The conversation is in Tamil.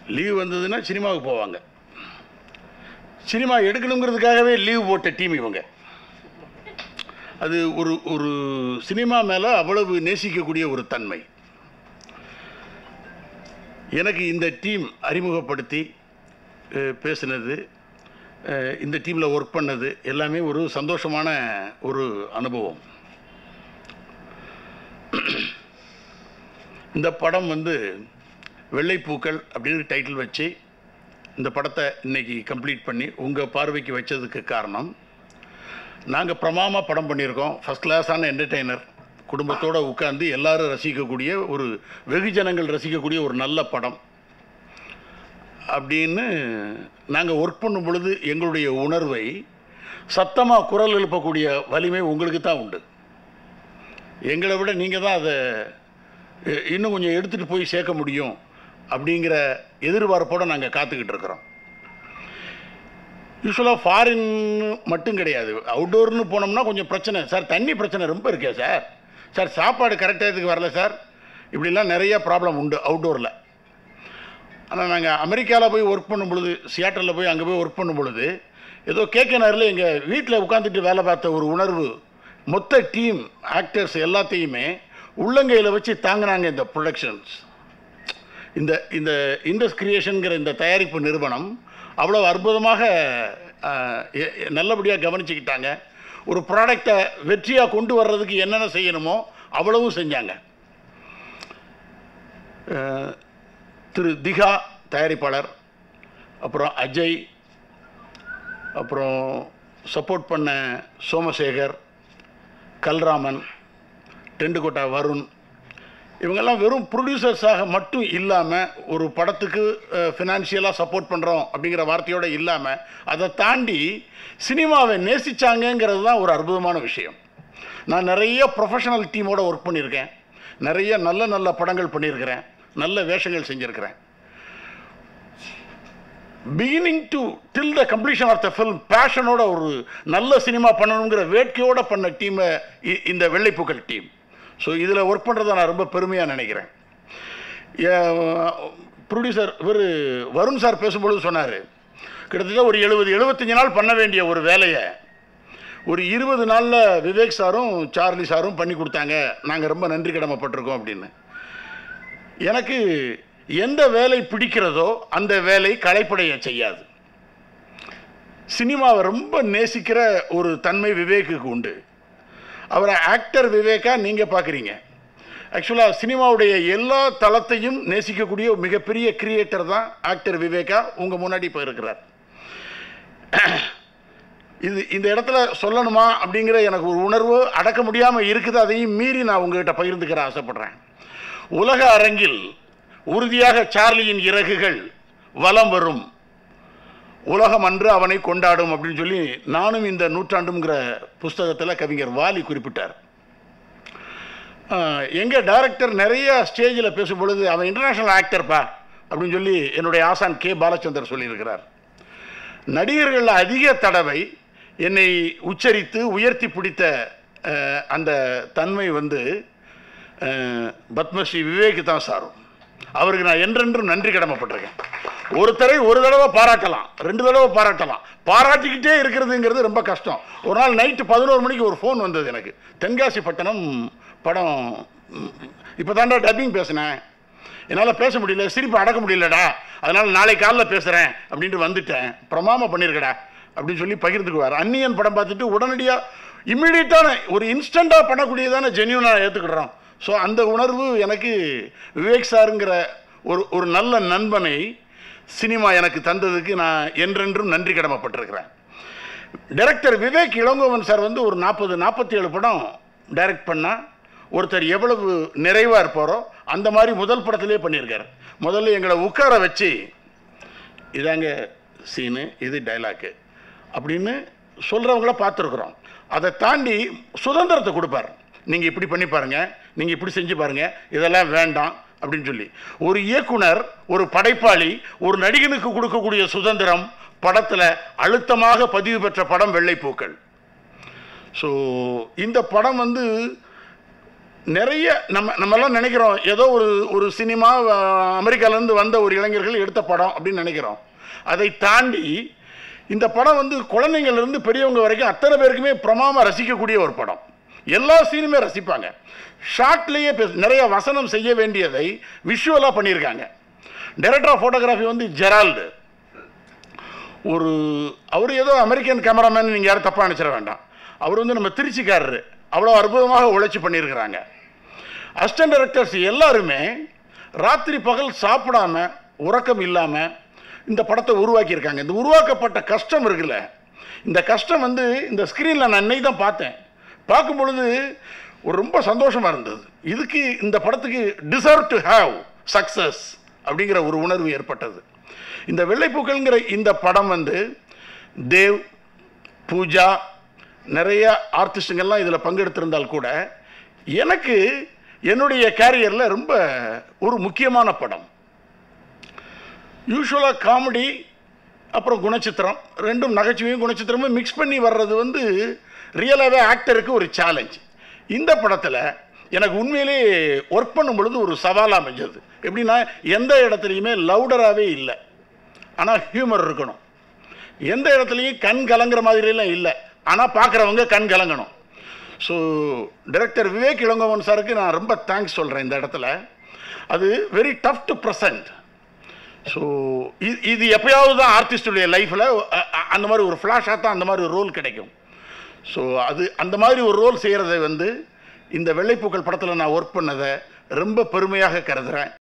லீவ் வந்ததுன்னா சினிமாவுக்கு போவாங்க சினிமா எடுக்கணுங்கிறதுக்காகவே லீவ் போட்ட டீம் இவங்க அது ஒரு ஒரு சினிமா மேலே அவ்வளவு நேசிக்கக்கூடிய ஒரு தன்மை எனக்கு இந்த டீம் அறிமுகப்படுத்தி அஹ், பேசினது அஹ், இந்த டீமில் ஒர்க் பண்ணது எல்லாமே ஒரு சந்தோஷமான ஒரு அனுபவம் இந்த படம் வந்து வெள்ளைப்பூக்கள் அப்படின்னு டைட்டில் வச்சு இந்த படத்தை இன்னைக்கு கம்ப்ளீட் பண்ணி உங்கள் பார்வைக்கு வச்சதுக்கு காரணம் நாங்கள் பிரமாமா படம் பண்ணியிருக்கோம் ஃபஸ்ட் கிளாஸான என்டர்டெய்னர் குடும்பத்தோடு உட்காந்து எல்லாரும் ரசிக்கக்கூடிய ஒரு வெகுஜனங்கள் ரசிக்கக்கூடிய ஒரு நல்ல படம் அப்படின்னு நாங்கள் ஒர்க் பண்ணும் பொழுது எங்களுடைய உணர்வை சத்தமாக குரல் எழுப்பக்கூடிய வலிமை உங்களுக்கு தான் உண்டு எங்களை விட நீங்கள் தான் அதை அஹ், இன்னும் கொஞ்சம் எடுத்துகிட்டு போய் சேர்க்க முடியும் அப்படிங்கிற எதிர்பார்ப்போடு நாங்கள் காத்துக்கிட்டு இருக்கிறோம் யூஸ்வலாக ஃபாரின் மட்டும் கிடையாது அவுட்டோர்னு போனோம்னா கொஞ்சம் பிரச்சனை சார் தண்ணி பிரச்சனை ரொம்ப இருக்கே சார் சார் சாப்பாடு கரெக்டாக வரல சார் இப்படிலாம் நிறைய ப்ராப்ளம் உண்டு அவுட்டோரில் ஆனால் நாங்கள் அமெரிக்காவில் போய் ஒர்க் பண்ணும் பொழுது சியாட்டலில் போய் அங்கே போய் ஒர்க் பண்ணும் பொழுது ஏதோ கேட்க நேரில் எங்கள் வீட்டில் உட்காந்துட்டு வேலை பார்த்த ஒரு உணர்வு மொத்த டீம் ஆக்டர்ஸ் எல்லாத்தையுமே உள்ளங்கையில் வச்சு தாங்கினாங்க இந்த ப்ரொடக்ஷன்ஸ் இந்த இந்த இண்டஸ் கிரியேஷனுங்கிற இந்த தயாரிப்பு நிறுவனம் அவ்வளோ அற்புதமாக அஹ், எ- எ- நல்லபடியாக கவனிச்சுக்கிட்டாங்க ஒரு ப்ராடக்டை வெற்றியாக கொண்டு வர்றதுக்கு என்னென்ன செய்யணுமோ அவ்வளவும் செஞ்சாங்க அஹ், திரு திகா தயாரிப்பாளர் அப்புறம் அஜய் அப்புறம் சப்போர்ட் பண்ண சோமசேகர் கல்ராமன் டெண்டுகோட்டா வருண் இவங்கெல்லாம் வெறும் ப்ரொடியூசர்ஸாக மட்டும் இல்லாமல் ஒரு படத்துக்கு ஃபினான்ஷியலாக சப்போர்ட் பண்ணுறோம் அப்படிங்கிற வார்த்தையோடு இல்லாமல் அதை தாண்டி சினிமாவை நேசிச்சாங்கங்கிறது தான் ஒரு அற்புதமான விஷயம் நான் நிறைய ப்ரொஃபஷனல் டீமோட ஒர்க் பண்ணியிருக்கேன் நிறைய நல்ல நல்ல படங்கள் பண்ணியிருக்கிறேன் நல்ல வேஷங்கள் செஞ்சுருக்கிறேன் beginning to till the completion of the film பேஷனோட ஒரு நல்ல சினிமா பண்ணணுங்கிற வேட்கையோட பண்ண டீமை இந்த வெள்ளைப்பூக்கள் டீம் ஸோ இதில் ஒர்க் பண்ணுறதை நான் ரொம்ப பெருமையாக நினைக்கிறேன் ப்ரொடியூசர் இவர் வருண் சார் பேசும்பொழுது சொன்னார் கிட்டத்தட்ட ஒரு எழுபது எழுபத்தஞ்சு நாள் பண்ண வேண்டிய ஒரு வேலையை ஒரு இருபது நாளில் விவேக் சாரும் சார்லி சாரும் பண்ணி கொடுத்தாங்க நாங்கள் ரொம்ப நன்றி கடமைப்பட்டிருக்கோம் அப்படின்னு எனக்கு எந்த வேலை பிடிக்கிறதோ அந்த வேலை களைப்படைய செய்யாது சினிமாவை ரொம்ப நேசிக்கிற ஒரு தன்மை விவேக்குக்கு உண்டு அவரை ஆக்டர் விவேக்கா நீங்கள் பார்க்குறீங்க ஆக்சுவலாக சினிமாவுடைய எல்லா தளத்தையும் நேசிக்கக்கூடிய ஒரு மிகப்பெரிய கிரியேட்டர் தான் ஆக்டர் விவேகா உங்கள் முன்னாடி இப்போ இருக்கிறார் இது இந்த இடத்துல சொல்லணுமா அப்படிங்கிற எனக்கு ஒரு உணர்வு அடக்க முடியாமல் இருக்குது அதையும் மீறி நான் உங்ககிட்ட பகிர்ந்துக்கிற ஆசைப்படுறேன் உலக அரங்கில் உறுதியாக சார்லியின் இறகுகள் வலம் வரும் உலகம் அன்று அவனை கொண்டாடும் அப்படின்னு சொல்லி நானும் இந்த நூற்றாண்டுங்கிற புஸ்தகத்தில் கவிஞர் வாலி குறிப்பிட்டார் எங்கள் டைரக்டர் நிறைய ஸ்டேஜில் பேசும் பொழுது அவன் இன்டர்நேஷ்னல் ஆக்டர்ப்பா அப்படின்னு சொல்லி என்னுடைய ஆசான் கே பாலச்சந்தர் சொல்லியிருக்கிறார் நடிகர்கள் அதிக தடவை என்னை உச்சரித்து உயர்த்தி பிடித்த அஹ், அந்த தன்மை வந்து அஹ், பத்மஸ்ரீ விவேக்கு தான் சாரும் அவருக்கு நான் என்றென்றும் நன்றி கடமைப்பட்டிருக்கேன் ஒருத்தரை ஒரு தடவை பாராட்டலாம் ரெண்டு தடவை பாராட்டலாம் பாராட்டிக்கிட்டே இருக்கிறதுங்கிறது ரொம்ப கஷ்டம் ஒரு நாள் நைட்டு பதினோரு மணிக்கு ஒரு ஃபோன் வந்தது எனக்கு தென்காசி பட்டணம் படம் இப்போ தாண்டா டப்பிங் பேசினேன் என்னால் பேச முடியல சிரிப்பு அடக்க முடியலடா அதனால் நாளை காலைல பேசுகிறேன் அப்படின்ட்டு வந்துட்டேன் பிரமாம பண்ணியிருக்கடா அப்படின்னு சொல்லி பகிர்ந்துக்குவார் அந்நியன் படம் பார்த்துட்டு உடனடியாக இம்மிடியட்டான ஒரு இன்ஸ்டண்ட்டாக பண்ணக்கூடியதான ஜென்யூனாக ஏற்றுக்கிடுறோம் ஸோ அந்த உணர்வு எனக்கு விவேக் சாருங்கிற ஒரு ஒரு நல்ல நண்பனை சினிமா எனக்கு தந்ததுக்கு நான் என்றென்றும் நன்றி கடமைப்பட்டிருக்கிறேன் டைரக்டர் விவேக் இளங்கோவன் சார் வந்து ஒரு நாற்பது நாற்பத்தி ஏழு படம் டைரக்ட் பண்ணால் ஒருத்தர் எவ்வளவு நிறைவாக இருப்பாரோ அந்த மாதிரி முதல் படத்திலே பண்ணியிருக்காரு முதல்ல எங்களை உட்கார வச்சு இதாங்க சீனு இது டைலாக்கு அப்படின்னு சொல்கிறவங்கள பார்த்துருக்குறோம் அதை தாண்டி சுதந்திரத்தை கொடுப்பார் நீங்கள் இப்படி பண்ணி பாருங்கள் நீங்கள் இப்படி செஞ்சு பாருங்கள் இதெல்லாம் வேண்டாம் அப்படின்னு சொல்லி ஒரு இயக்குனர் ஒரு படைப்பாளி ஒரு நடிகனுக்கு கொடுக்கக்கூடிய சுதந்திரம் படத்தில் அழுத்தமாக பதிவு பெற்ற படம் வெள்ளைப்பூக்கள் ஸோ இந்த படம் வந்து நிறைய நம்ம நம்மெல்லாம் நினைக்கிறோம் ஏதோ ஒரு ஒரு சினிமா அஹ், அமெரிக்காலேருந்து வந்த ஒரு இளைஞர்கள் எடுத்த படம் அப்படின்னு நினைக்கிறோம் அதை தாண்டி இந்த படம் வந்து குழந்தைங்கள்லேருந்து பெரியவங்க வரைக்கும் அத்தனை பேருக்குமே பிரமாமா ரசிக்கக்கூடிய ஒரு படம் எல்லா சீனுமே ரசிப்பாங்க ஷார்ட்லேயே பேச நிறைய வசனம் செய்ய வேண்டியதை விஷுவலாக பண்ணியிருக்காங்க டைரக்டர் ஆஃப் ஃபோட்டோகிராஃபி வந்து ஜெரால்டு ஒரு அவர் ஏதோ அமெரிக்கன் கேமராமேன் நீங்கள் யாரும் தப்பாக நினச்சிட வேண்டாம் அவர் வந்து நம்ம திருச்சிக்காரரு அவ்வளோ அற்புதமாக உழைச்சி பண்ணியிருக்கிறாங்க அசிஸ்டன்ட் டைரக்டர்ஸ் எல்லாருமே ராத்திரி பகல் சாப்பிடாம உறக்கம் இல்லாமல் இந்த படத்தை உருவாக்கியிருக்காங்க இந்த உருவாக்கப்பட்ட கஷ்டம் இருக்குல்ல இந்த கஷ்டம் வந்து இந்த ஸ்க்ரீனில் நான் இன்னைக்கு தான் பார்த்தேன் பார்க்கும் பொழுது ஒரு ரொம்ப சந்தோஷமாக இருந்தது இதுக்கு இந்த படத்துக்கு டிசர்வ் டு ஹேவ் சக்ஸஸ் அப்படிங்கிற ஒரு உணர்வு ஏற்பட்டது இந்த வெள்ளைப்பூக்கள்ங்கிற இந்த படம் வந்து தேவ் பூஜா நிறைய ஆர்டிஸ்ட்டுங்கள்லாம் இதில் பங்கெடுத்திருந்தால் கூட எனக்கு என்னுடைய கேரியரில் ரொம்ப ஒரு முக்கியமான படம் யூஸ்வலாக காமெடி அப்புறம் குணச்சித்திரம் ரெண்டும் நகைச்சுவையும் குணச்சித்திரமும் மிக்ஸ் பண்ணி வர்றது வந்து ரியலாகவே ஆக்டருக்கு ஒரு சேலஞ்ச் இந்த படத்தில் எனக்கு உண்மையிலே ஒர்க் பண்ணும் பொழுது ஒரு சவாலாக அமைஞ்சது எப்படின்னா எந்த இடத்துலையுமே லவுடராகவே இல்லை ஆனால் ஹியூமர் இருக்கணும் எந்த இடத்துலையும் கண் கலங்குற மாதிரிலாம் இல்லை ஆனால் பார்க்குறவங்க கண் கலங்கணும் ஸோ டைரக்டர் விவேக் இளங்கோவன் சாருக்கு நான் ரொம்ப தேங்க்ஸ் சொல்கிறேன் இந்த இடத்துல அது very tough to present so இது இது எப்பயாவது தான் ஆர்டிஸ்டுடைய லைஃப்பில் அந்த மாதிரி ஒரு ஃப்ளாஷாக தான் அந்த மாதிரி ஒரு ரோல் கிடைக்கும் ஸோ அது அந்த மாதிரி ஒரு ரோல் செய்கிறத வந்து இந்த வெள்ளைப்பூக்கள் படத்தில் நான் ஒர்க் பண்ணதை ரொம்ப பெருமையாக கருதுகிறேன்